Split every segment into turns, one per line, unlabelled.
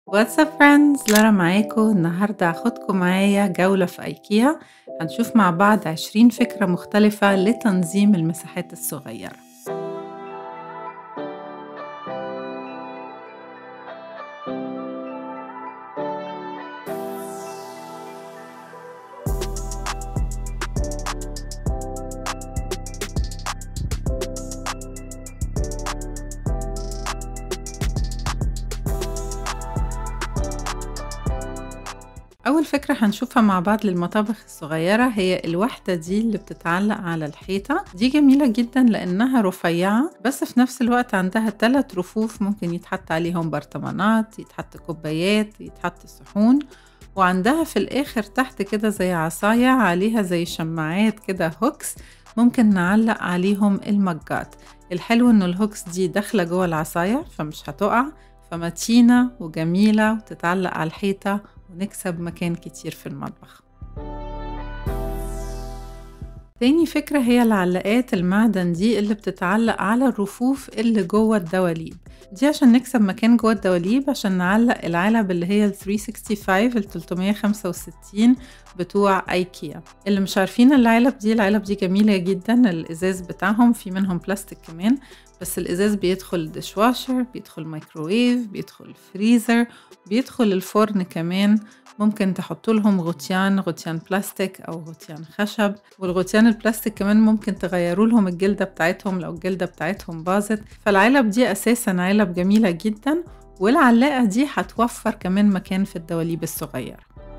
واتساب فريندز لارا معاكم النهاردة هاخدكم معايا جولة في أيكيا هنشوف مع بعض 20 فكرة مختلفة لتنظيم المساحات الصغيرة أول فكرة هنشوفها مع بعض للمطابخ الصغيرة هي الوحدة دي اللي بتتعلق على الحيطة دي جميلة جدا لأنها رفيعة بس في نفس الوقت عندها ثلاث رفوف ممكن يتحط عليهم برطمانات يتحط كوبايات يتحط صحون وعندها في الآخر تحت كده زي عصاية عليها زي شماعات كده هوكس ممكن نعلق عليهم المجات الحلو إنه الهوكس دي داخلة جوه العصاية فمش هتقع فمتينة وجميلة وتتعلق على الحيطة ونكسب مكان كتير في المطبخ تاني فكرة هي العلاقات المعدن دي اللي بتتعلق على الرفوف اللي جوه الدواليب دي عشان نكسب مكان جوه الدواليب عشان نعلق العلب اللي هي ال 365 ال 365 بتوع ايكيا اللي مش عارفين العلب دي العلب دي جميلة جدا الازاز بتاعهم في منهم بلاستيك كمان بس الازاز بيدخل ديشواشر بيدخل مايكروويف بيدخل فريزر بيدخل الفرن كمان ممكن تحطوا لهم غطيان غطيان بلاستيك او غطيان خشب والغطيان البلاستيك كمان ممكن تغيروا لهم الجلده بتاعتهم لو الجلده بتاعتهم باظت فالعلب دي اساسا علب جميله جدا والعلاقه دي هتوفر كمان مكان في الدواليب الصغيره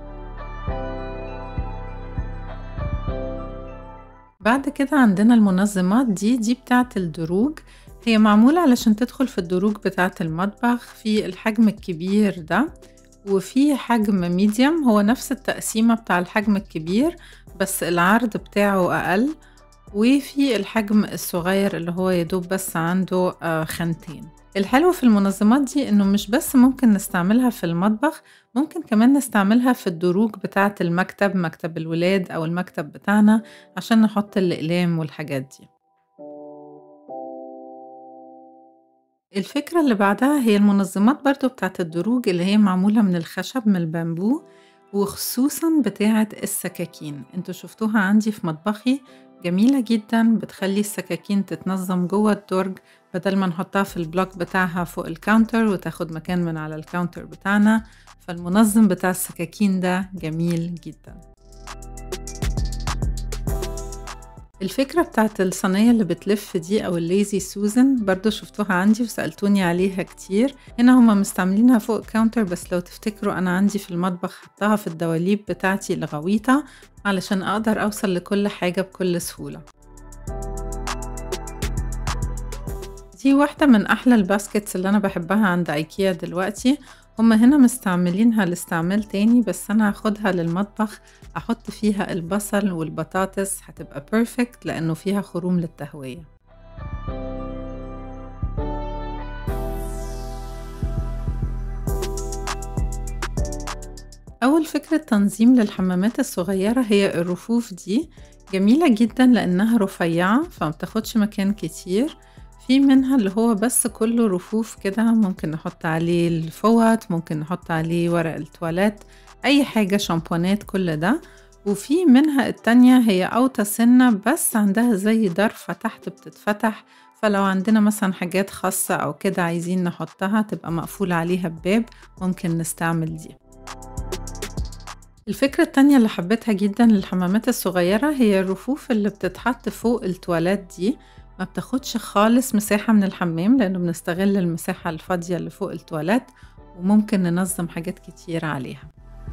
بعد كده عندنا المنظمات دي دي بتاعة الدروج هي معمولة علشان تدخل في الدروج بتاعة المطبخ في الحجم الكبير ده وفي حجم ميديوم هو نفس التقسيمة بتاع الحجم الكبير بس العرض بتاعه أقل وفي الحجم الصغير اللي هو يدوب بس عنده خانتين الحلو في المنظمات دي انه مش بس ممكن نستعملها في المطبخ ممكن كمان نستعملها في الدروج بتاعة المكتب مكتب الولاد او المكتب بتاعنا عشان نحط الأقلام والحاجات دي الفكرة اللي بعدها هي المنظمات برضو بتاعة الدروج اللي هي معمولة من الخشب من البامبو وخصوصا بتاعة السكاكين انتوا شفتوها عندي في مطبخي جميلة جدا بتخلي السكاكين تتنظم جوه الدرج بدل ما نحطها في البلوك بتاعها فوق الكاونتر وتاخد مكان من على الكاونتر بتاعنا فالمنظم بتاع السكاكين ده جميل جدا الفكرة بتاعت الصينية اللي بتلف دي أو الليزي سوزن برضو شفتوها عندي وسألتوني عليها كتير هنا هما مستعملينها فوق كاونتر بس لو تفتكروا أنا عندي في المطبخ حطها في الدواليب بتاعتي الغويطة علشان أقدر أوصل لكل حاجة بكل سهولة دي واحدة من أحلى الباسكتس اللي أنا بحبها عند أيكيا دلوقتي هما هنا مستعملينها لاستعمال تاني بس أنا هاخدها للمطبخ أحط فيها البصل والبطاطس هتبقى بيرفكت لأنه فيها خروم للتهوية أول فكرة تنظيم للحمامات الصغيرة هي الرفوف دي جميلة جدا لأنها رفيعة فمبتاخدش مكان كتير في منها اللي هو بس كله رفوف كده ممكن نحط عليه الفوط ممكن نحط عليه ورق التواليت أي حاجة شامبونات كل ده وفي منها التانية هي أوطى سنة بس عندها زي ضرفة تحت بتتفتح فلو عندنا مثلا حاجات خاصة أو كده عايزين نحطها تبقى مقفول عليها بباب ممكن نستعمل دي الفكرة التانية اللي حبيتها جدا للحمامات الصغيرة هي الرفوف اللي بتتحط فوق التواليت دي ما بتاخدش خالص مساحة من الحمام لأنه بنستغل المساحة الفاضية اللي فوق التواليت وممكن ننظم حاجات كتير عليها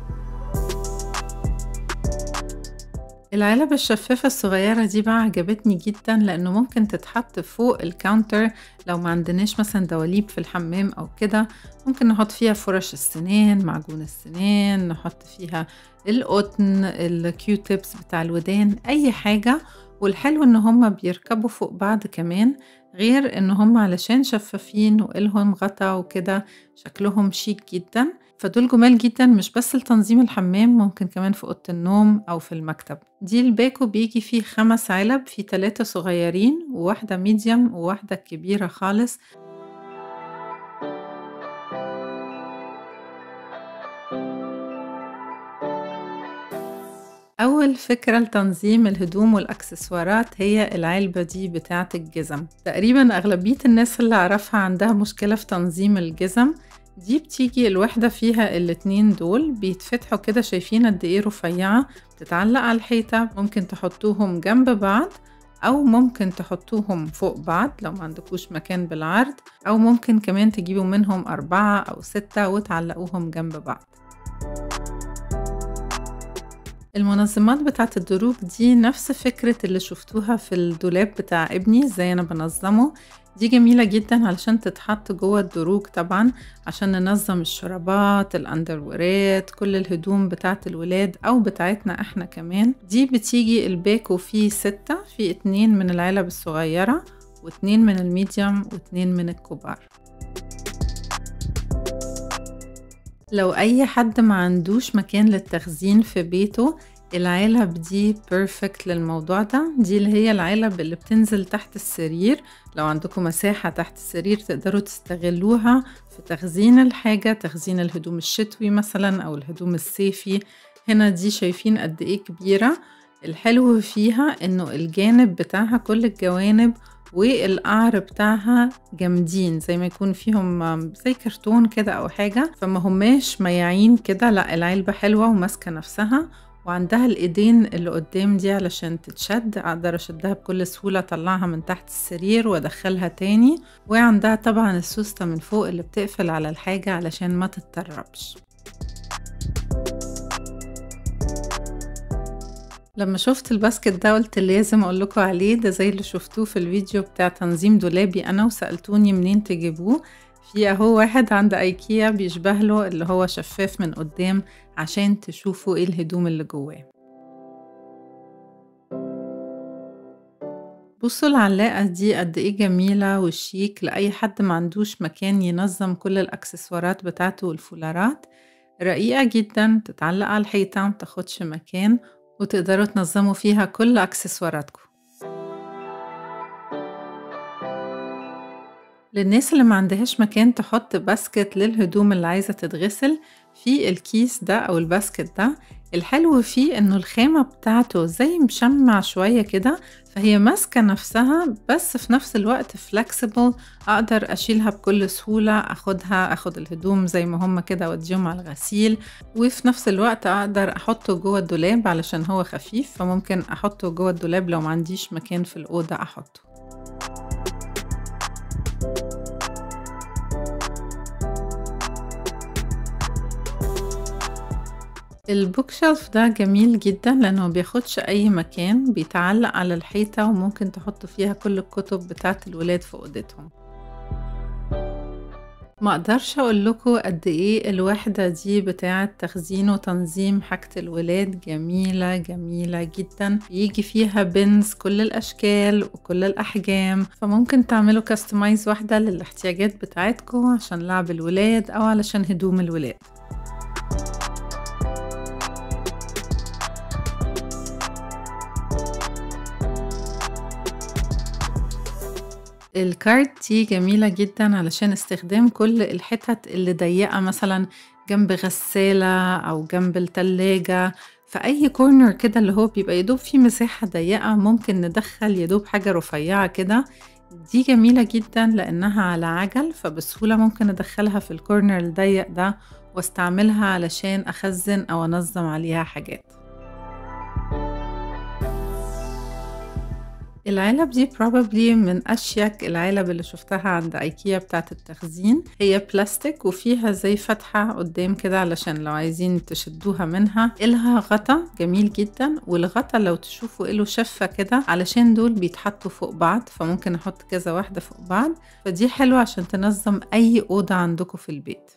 العلب الشفافة الصغيرة دي بقى عجبتني جدا لأنه ممكن تتحط فوق الكاونتر لو ما عندناش مثلا دواليب في الحمام أو كده ممكن نحط فيها فرش السنان معجون السنان نحط فيها القطن الكيو تيبس بتاع الودان أي حاجة والحلو ان هما بيركبوا فوق بعض كمان غير ان هما علشان شفافين وإلهم غطا وكده شكلهم شيك جدا فدول جمال جدا مش بس لتنظيم الحمام ممكن كمان في أوضة النوم أو في المكتب دي الباكو بيجي فيه خمس علب في تلاتة صغيرين وواحدة ميديم وواحدة كبيرة خالص أول فكرة لتنظيم الهدوم والأكسسوارات هي العلبة دي بتاعة الجزم تقريبا أغلبية الناس اللي أعرفها عندها مشكلة في تنظيم الجزم دي بتيجي الوحدة فيها الاتنين دول بيتفتحوا كده شايفين قد ايه رفيعة بتتعلق على الحيطة ممكن تحطوهم جنب بعض أو ممكن تحطوهم فوق بعض لو ما عندكوش مكان بالعرض أو ممكن كمان تجيبوا منهم أربعة أو ستة وتعلقوهم جنب بعض المنظمات بتاعة الدروج دي نفس فكرة اللي شفتوها في الدولاب بتاع ابني ازاي انا بنظمه دي جميلة جدا علشان تتحط جوه الدروج طبعا عشان ننظم الشرابات الاندرويرات كل الهدوم بتاعة الولاد او بتاعتنا احنا كمان دي بتيجي الباكو فيه ستة في اتنين من العلب الصغيرة واتنين من الميديوم واتنين من الكبار لو أي حد ما عندوش مكان للتخزين في بيته العلب دي بيرفكت للموضوع ده دي اللي هي العلب اللي بتنزل تحت السرير لو عندكم مساحة تحت السرير تقدروا تستغلوها في تخزين الحاجة تخزين الهدوم الشتوي مثلا أو الهدوم الصيفي هنا دي شايفين قد إيه كبيرة الحلو فيها إنه الجانب بتاعها كل الجوانب والقعر بتاعها جامدين زي ما يكون فيهم زي كرتون كده او حاجة فما هماش مياعين كده لا العلبة حلوة وماسكة نفسها وعندها الايدين اللي قدام دي علشان تتشد اقدر اشدها بكل سهولة اطلعها من تحت السرير وادخلها تاني وعندها طبعا السوستة من فوق اللي بتقفل على الحاجة علشان ما تتطربش لما شفت الباسكت ده قلت لازم اقول لكم عليه ده زي اللي شفتوه في الفيديو بتاع تنظيم دولابي انا وسالتوني منين تجيبوه في اهو واحد عند ايكيا بيشبه له اللي هو شفاف من قدام عشان تشوفوا ايه الهدوم اللي جواه بصوا العلاقة دي قد ايه جميلة وشيك لأي حد ما عندوش مكان ينظم كل الأكسسوارات بتاعته والفولارات رقيقة جدا تتعلق على الحيطة متاخدش مكان وتقدروا تنظموا فيها كل أكسسواراتكم للناس اللي ما عندهاش مكان تحط باسكت للهدوم اللي عايزة تتغسل في الكيس ده أو الباسكت ده الحلو فيه إنه الخامة بتاعته زي مشمع شوية كده فهي ماسكة نفسها بس في نفس الوقت فلكسبل أقدر أشيلها بكل سهولة أخدها أخد الهدوم زي ما هما كده وأديهم على الغسيل وفي نفس الوقت أقدر أحطه جوه الدولاب علشان هو خفيف فممكن أحطه جوه الدولاب لو ما عنديش مكان في الأوضة أحطه البوك شيلف ده جميل جدا لأنه ما بياخدش أي مكان بيتعلق على الحيطة وممكن تحطوا فيها كل الكتب بتاعة الولاد في أوضتهم ما اقدرش اقول لكم قد ايه الوحدة دي بتاعة تخزين وتنظيم حاجة الولاد جميلة جميلة جدا يجي فيها بنز كل الاشكال وكل الاحجام فممكن تعملوا كاستمايز واحدة للاحتياجات بتاعتكم عشان لعب الولاد او علشان هدوم الولاد الكارد دي جميلة جدا علشان استخدام كل الحتت اللي ضيقة مثلا جنب غسالة أو جنب التلاجة في أي كورنر كده اللي هو بيبقى يدوب فيه مساحة ضيقة ممكن ندخل يدوب حاجة رفيعة كده دي جميلة جدا لأنها على عجل فبسهولة ممكن أدخلها في الكورنر الضيق ده واستعملها علشان أخزن أو أنظم عليها حاجات العلب دي probably من أشيك العلب اللي شفتها عند ايكيا بتاعة التخزين هي بلاستيك وفيها زي فتحة قدام كده علشان لو عايزين تشدوها منها إلها غطا جميل جدا والغطا لو تشوفوا إله شفة كده علشان دول بيتحطوا فوق بعض فممكن أحط كذا واحدة فوق بعض فدي حلوة عشان تنظم أي أوضة عندكم في البيت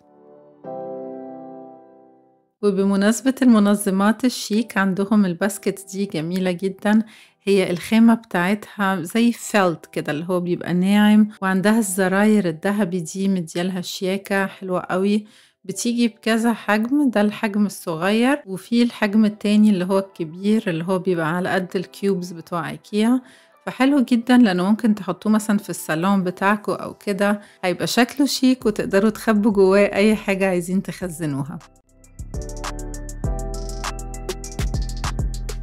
وبمناسبة المنظمات الشيك عندهم الباسكت دي جميلة جدا هي الخامة بتاعتها زي فيلت كده اللي هو بيبقى ناعم وعندها الزراير الذهبي دي مديالها شياكة حلوة قوي بتيجي بكذا حجم ده الحجم الصغير وفي الحجم التاني اللي هو الكبير اللي هو بيبقى على قد الكيوبز بتوع ايكيا فحلو جدا لانه ممكن تحطوه مثلا في الصالون بتاعكم او كده هيبقى شكله شيك وتقدروا تخبوا جواه اي حاجة عايزين تخزنوها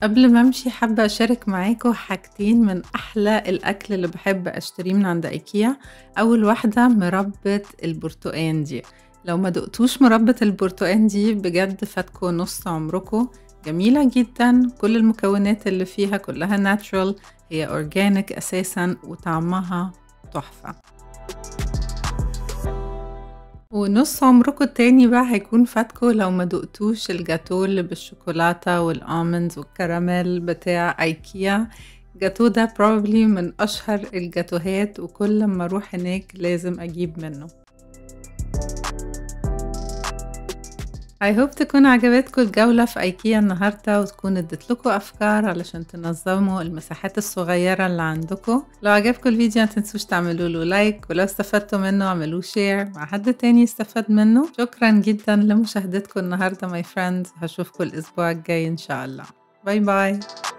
قبل ما امشي حابة اشارك معاكم حاجتين من احلى الاكل اللي بحب اشتريه من عند ايكيا اول واحدة مربى البرتقان دي لو ما دقتوش مربى البرتقان دي بجد فاتكم نص عمركم جميلة جدا كل المكونات اللي فيها كلها ناتشورال هي اورجانيك اساسا وطعمها تحفة ونص عمركم التاني بقى هيكون فاتكم لو ما دقتوش الجاتو اللي بالشوكولاتة والآمندز والكراميل بتاع ايكيا الجاتو ده probably من أشهر الجاتوهات وكل لما أروح هناك لازم أجيب منه I hope تكون عجبتكم الجولة في ايكيا النهاردة وتكون ادت لكم افكار علشان تنظموا المساحات الصغيرة اللي عندكم لو عجبكم الفيديو متنسوش تعملوا له لايك ولو استفدتوا منه اعملوه شير مع حد تاني يستفاد منه شكرا جدا لمشاهدتكم النهاردة my friends هشوفكم الاسبوع الجاي ان شاء الله باي باي